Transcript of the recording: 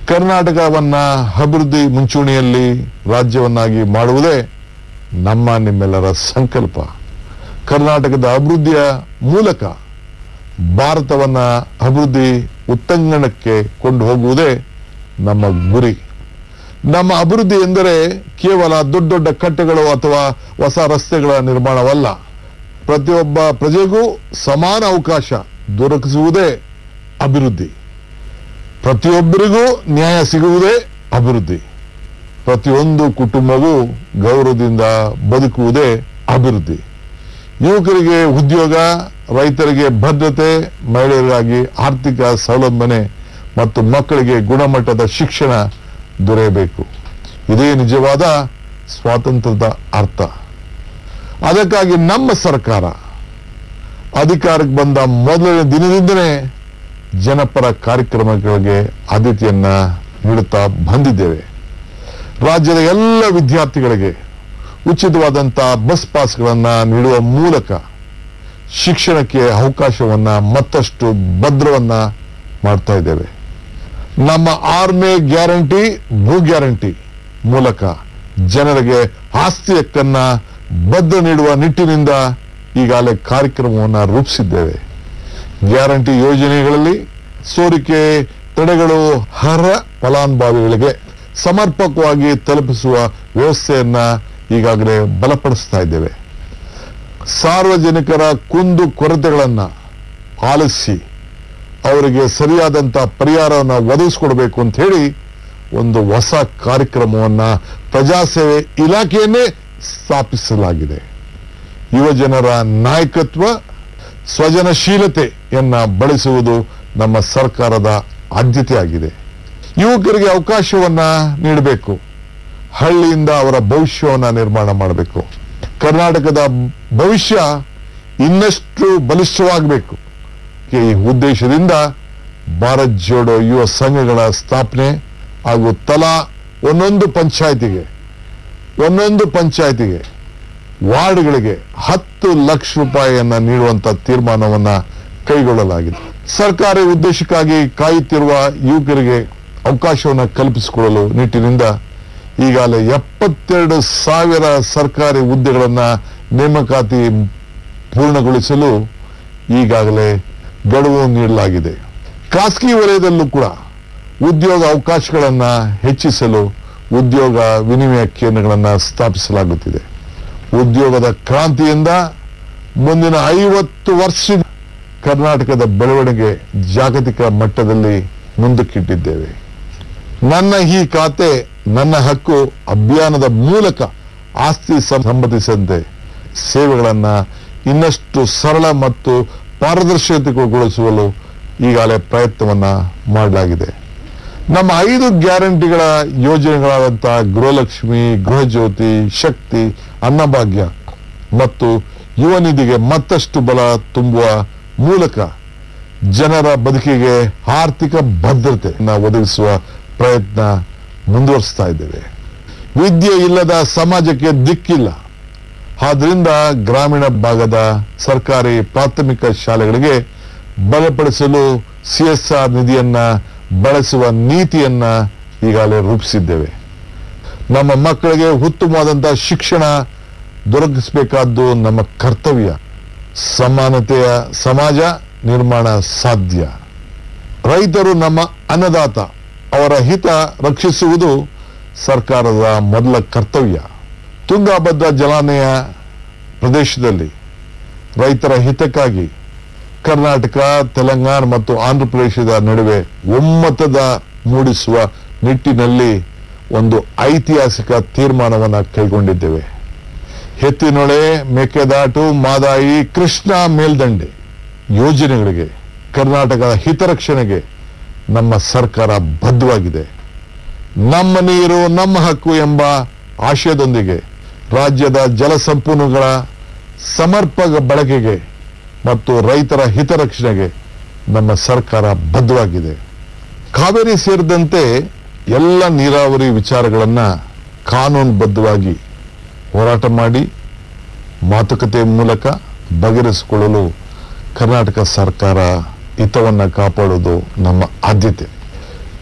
ಕರ್ನಾಟಕವನ್ನ ಅಭಿವೃದ್ಧಿ ಮುಂಚೂಣಿಯಲ್ಲಿ ರಾಜ್ಯವನ್ನಾಗಿ ಮಾಡುವುದೇ ನಮ್ಮ ನಿಮ್ಮೆಲ್ಲರ ಸಂಕಲ್ಪ ಕರ್ನಾಟಕದ ಅಭಿವೃದ್ಧಿಯ ಮೂಲಕ ಭಾರತವನ್ನ ಅಭಿವೃದ್ಧಿ ಉತ್ತಂಗಣಕ್ಕೆ ಕೊಂಡು ಹೋಗುವುದೇ ನಮ್ಮ ಗುರಿ ನಮ್ಮ ಅಭಿವೃದ್ಧಿ ಎಂದರೆ ಕೇವಲ ದೊಡ್ಡ ದೊಡ್ಡ ಕಟ್ಟೆಗಳು ಅಥವಾ ಹೊಸ ರಸ್ತೆಗಳ ನಿರ್ಮಾಣವಲ್ಲ ಪ್ರತಿಯೊಬ್ಬ ಪ್ರಜೆಗೂ ಸಮಾನ ಅವಕಾಶ ದೊರಕಿಸುವುದೇ ಅಭಿವೃದ್ಧಿ ಪ್ರತಿಯೊಬ್ಬರಿಗೂ ನ್ಯಾಯ ಸಿಗುವುದೇ ಅಭಿವೃದ್ಧಿ ಪ್ರತಿಯೊಂದು ಕುಟುಂಬವೂ ಗೌರವದಿಂದ ಬದುಕುವುದೇ ಅಭಿವೃದ್ಧಿ ಯುವಕರಿಗೆ ಉದ್ಯೋಗ ರೈತರಿಗೆ ಭದ್ರತೆ ಮಹಿಳೆಯರಿಗಾಗಿ ಆರ್ಥಿಕ ಸ್ವಾವಲಂಬನೆ ಮತ್ತು ಮಕ್ಕಳಿಗೆ ಗುಣಮಟ್ಟದ ಶಿಕ್ಷಣ ದೊರೆಯಬೇಕು ಇದೇ ನಿಜವಾದ ಸ್ವಾತಂತ್ರ್ಯದ ಅರ್ಥ ಅದಕ್ಕಾಗಿ ನಮ್ಮ ಸರ್ಕಾರ ಅಧಿಕಾರಕ್ಕೆ ಬಂದ ಮೊದಲನೇ ದಿನದಿಂದಲೇ ಜನಪರ ಕಾರ್ಯಕ್ರಮಗಳಿಗೆ ಆದ್ಯತೆಯನ್ನ ನೀಡುತ್ತಾ ಬಂದಿದ್ದೇವೆ ರಾಜ್ಯದ ಎಲ್ಲ ವಿದ್ಯಾರ್ಥಿಗಳಿಗೆ ಉಚಿತವಾದಂಥ ಬಸ್ ಪಾಸ್ಗಳನ್ನ ನೀಡುವ ಮೂಲಕ ಶಿಕ್ಷಣಕ್ಕೆ ಅವಕಾಶವನ್ನ ಮತ್ತಷ್ಟು ಭದ್ರವನ್ನ ಮಾಡ್ತಾ ಇದ್ದೇವೆ ನಮ್ಮ ಆರನೇ ಗ್ಯಾರಂಟಿ ಭೂ ಗ್ಯಾರಂಟಿ ಮೂಲಕ ಜನರಿಗೆ ಆಸ್ತಿ ಹಕ್ಕನ್ನ ಭದ್ರ ನೀಡುವ ನಿಟ್ಟಿನಿಂದ ಈಗಾಗಲೇ ಕಾರ್ಯಕ್ರಮವನ್ನು ರೂಪಿಸಿದ್ದೇವೆ ಗ್ಯಾರಂಟಿ ಯೋಜನೆಗಳಲ್ಲಿ ಸೋರಿಕೆ ತಡೆಗಳು ಅರ್ಹ ಫಲಾನುಭವಿಗಳಿಗೆ ಸಮರ್ಪಕವಾಗಿ ತಲುಪಿಸುವ ವ್ಯವಸ್ಥೆಯನ್ನ ಈಗಾಗಲೇ ಬಲಪಡಿಸ್ತಾ ಇದ್ದೇವೆ ಸಾರ್ವಜನಿಕರ ಕುಂದು ಕೊರತೆಗಳನ್ನ ಆಲಿಸಿ ಅವರಿಗೆ ಸರಿಯಾದಂತ ಪರಿಹಾರವನ್ನು ಒದಗಿಸಿಕೊಡ್ಬೇಕು ಅಂತ ಹೇಳಿ ಒಂದು ಹೊಸ ಕಾರ್ಯಕ್ರಮವನ್ನ ಪ್ರಜಾಸೇವೆ ಇಲಾಖೆಯನ್ನೇ ಸ್ಥಾಪಿಸಲಾಗಿದೆ ಯುವಜನರ ನಾಯಕತ್ವ ಸ್ವಜನಶೀಲತೆಯನ್ನ ಬಳಸುವುದು ನಮ್ಮ ಸರ್ಕಾರದ ಆದ್ಯತೆ ಆಗಿದೆ ಯುವಕರಿಗೆ ಅವಕಾಶವನ್ನ ನೀಡಬೇಕು ಹಳ್ಳಿಯಿಂದ ಅವರ ಭವಿಷ್ಯವನ್ನ ನಿರ್ಮಾಣ ಮಾಡಬೇಕು ಕರ್ನಾಟಕದ ಭವಿಷ್ಯ ಇನ್ನಷ್ಟು ಬಲಿಷ್ಠವಾಗಬೇಕು ಈ ಉದ್ದೇಶದಿಂದ ಭಾರತ್ ಜೋಡೋ ಯುವ ಸಂಘಗಳ ಸ್ಥಾಪನೆ ಹಾಗೂ ತಲಾ ಒಂದೊಂದು ಪಂಚಾಯತಿಗೆ ಒಂದೊಂದು ಪಂಚಾಯತಿಗೆ ವಾರ್ಡ್ಗಳಿಗೆ ಹತ್ತು ಲಕ್ಷ ರೂಪಾಯಿಯನ್ನ ನೀಡುವಂತ ತೀರ್ಮಾನವನ್ನ ಕೈಗೊಳ್ಳಲಾಗಿದೆ ಸರ್ಕಾರಿ ಉದ್ದೇಶಕ್ಕಾಗಿ ಕಾಯುತ್ತಿರುವ ಯುವಕರಿಗೆ ಅವಕಾಶವನ್ನು ಕಲ್ಪಿಸಿಕೊಡಲು ನಿಟ್ಟಿನಿಂದ ಈಗಾಗಲೇ ಎಪ್ಪತ್ತೆರಡು ಸಾವಿರ ಸರ್ಕಾರಿ ಹುದ್ದೆಗಳನ್ನ ನೇಮಕಾತಿ ಪೂರ್ಣಗೊಳಿಸಲು ಈಗಾಗಲೇ ಗಡುವು ನೀಡಲಾಗಿದೆ ಖಾಸಗಿ ವಲಯದಲ್ಲೂ ಕೂಡ ಉದ್ಯೋಗ ಅವಕಾಶಗಳನ್ನ ಹೆಚ್ಚಿಸಲು ಉದ್ಯೋಗ ವಿನಿಮಯ ಕೇಂದ್ರಗಳನ್ನ ಸ್ಥಾಪಿಸಲಾಗುತ್ತಿದೆ ಉದ್ಯೋಗದ ಕ್ರಾಂತಿಯಿಂದ ಮುಂದಿನ ಐವತ್ತು ವರ್ಷ ಕರ್ನಾಟಕದ ಬೆಳವಣಿಗೆ ಜಾಗತಿಕ ಮಟ್ಟದಲ್ಲಿ ಮುಂದಕ್ಕಿಟ್ಟಿದ್ದೇವೆ ನನ್ನ ಈ ಖಾತೆ ನನ್ನ ಹಕ್ಕು ಅಭಿಯಾನದ ಮೂಲಕ ಆಸ್ತಿ ಸಂಬಂಧಿಸಿದಂತೆ ಸೇವೆಗಳನ್ನ ಇನ್ನಷ್ಟು ಸರಳ ಮತ್ತು ಪಾರದರ್ಶಕತೆಗೊಳಿಸಲು ಈಗಾಗಲೇ ಪ್ರಯತ್ನವನ್ನ ಮಾಡಲಾಗಿದೆ ನಮ್ಮ ಐದು ಗ್ಯಾರಂಟಿಗಳ ಯೋಜನೆಗಳಾದಂತಹ ಗೃಹಲಕ್ಷ್ಮಿ ಗೃಹಜ್ಯೋತಿ ಶಕ್ತಿ ಅನ್ನಭಾಗ್ಯ ಮತ್ತು ಯುವ ನಿಧಿಗೆ ಮತ್ತಷ್ಟು ಬಲ ತುಂಬುವ ಮೂಲಕ ಜನರ ಬದುಕಿಗೆ ಆರ್ಥಿಕ ಭದ್ರತೆಯನ್ನು ಒದಗಿಸುವ ಪ್ರಯತ್ನ ಮುಂದುವರಿಸ್ತಾ ಇದ್ದೇವೆ ವಿದ್ಯೆ ಇಲ್ಲದ ಸಮಾಜಕ್ಕೆ ದಿಕ್ಕಿಲ್ಲ ಆದ್ರಿಂದ ಗ್ರಾಮೀಣ ಭಾಗದ ಸರ್ಕಾರಿ ಪ್ರಾಥಮಿಕ ಶಾಲೆಗಳಿಗೆ ಬಲಪಡಿಸಲು ಸಿಎಸ್ಆರ್ ನಿಧಿಯನ್ನ ಬಳಸುವ ನೀತಿಯನ್ನ ಈಗಾಗಲೇ ರೂಪಿಸಿದ್ದೇವೆ ನಮ್ಮ ಮಕ್ಕಳಿಗೆ ಉತ್ತಮವಾದಂತಹ ಶಿಕ್ಷಣ ದೊರಕಿಸಬೇಕಾದ್ದು ನಮ್ಮ ಕರ್ತವ್ಯ ಸಮಾನತೆಯ ಸಮಾಜ ನಿರ್ಮಾಣ ಸಾಧ್ಯ ರೈತರು ನಮ್ಮ ಅನ್ನದಾತ ಅವರ ಹಿತ ರಕ್ಷಿಸುವುದು ಸರ್ಕಾರದ ಮೊದಲ ಕರ್ತವ್ಯ ತುಂಗಭದ್ರಾ ಜಲಾನಯ ಪ್ರದೇಶದಲ್ಲಿ ರೈತರ ಹಿತಕ್ಕಾಗಿ ಕರ್ನಾಟಕ ತೆಲಂಗಾಣ ಮತ್ತು ಆಂಧ್ರ ಪ್ರದೇಶದ ನಡುವೆ ಒಮ್ಮತದ ಮೂಡಿಸುವ ನಿಟ್ಟಿನಲ್ಲಿ ಒಂದು ಐತಿಹಾಸಿಕ ತೀರ್ಮಾನವನ್ನು ಕೈಗೊಂಡಿದ್ದೇವೆ ಹೆತ್ತಿನೊಳೆ ಮೇಕೆದಾಟು ಮಾದಾಯಿ ಕೃಷ್ಣ ಮೇಲ್ದಂಡೆ ಯೋಜನೆಗಳಿಗೆ ಕರ್ನಾಟಕದ ಹಿತರಕ್ಷಣೆಗೆ ನಮ್ಮ ಸರ್ಕಾರ ಬದ್ಧವಾಗಿದೆ ನಮ್ಮ ನೀರು ನಮ್ಮ ಹಕ್ಕು ಎಂಬ ಆಶಯದೊಂದಿಗೆ ರಾಜ್ಯದ ಜಲಸಂಪನ್ಮೂಲಗಳ ಸಮರ್ಪಕ ಬಳಕೆಗೆ ಮತ್ತು ರೈತರ ಹಿತರಕ್ಷಣೆಗೆ ನಮ್ಮ ಸರ್ಕಾರ ಬದ್ಧವಾಗಿದೆ ಕಾವೇರಿ ಸೇರಿದಂತೆ ಎಲ್ಲ ನೀರಾವರಿ ವಿಚಾರಗಳನ್ನ ಕಾನೂನುಬದ್ಧವಾಗಿ ಹೋರಾಟ ಮಾಡಿ ಮಾತುಕತೆ ಮೂಲಕ ಬಗೆಹರಿಸಿಕೊಳ್ಳಲು ಕರ್ನಾಟಕ ಸರ್ಕಾರ ಹಿತವನ್ನ ಕಾಪಾಡುವುದು ನಮ್ಮ ಆದ್ಯತೆ